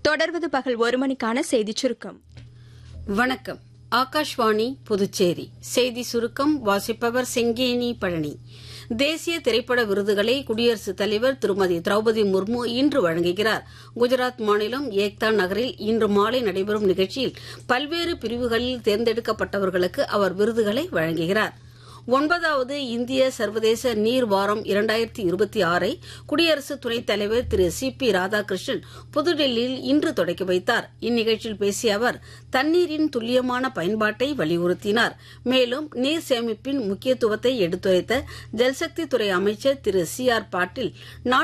தொடர்வது பகல் ஒரு மணிக்கான செய்திச் சுருக்கம் வணக்கம் ஆகாஷ்வாணி புதுச்சேரி செய்தி சுருக்கம் வாசிப்பவர் செங்கேனி பழனி தேசிய திரைப்பட விருதுகளை குடியரசுத் தலைவர் திருமதி திரௌபதி முர்மு இன்று வழங்குகிறார் குஜராத் மாநிலம் ஏக்தா நகரில் இன்று மாலை நடைபெறும் நிகழ்ச்சியில் பல்வேறு பிரிவுகளில் தேர்ந்தெடுக்கப்பட்டவர்களுக்கு அவர் விருதுகளை வழங்குகிறார் ஒன்பதாவது இந்திய சர்வதேச நீர் வாரம் இரண்டாயிரத்தி இருபத்தி ஆறை குடியரசு துணைத் தலைவர் திரு சி பி ராதாகிருஷ்ணன் புதுடெல்லியில் இன்று தொடக்கி வைத்தார் இந்நிகழ்ச்சியில் பேசிய அவர் தண்ணீரின் துல்லியமான பயன்பாட்டை வலியுறுத்தினார் மேலும் நீர் சேமிப்பின் முக்கியத்துவத்தை எடுத்துரைத்த ஜல்சக்தி துறை அமைச்சர் திரு சி ஆர் பாட்டீல்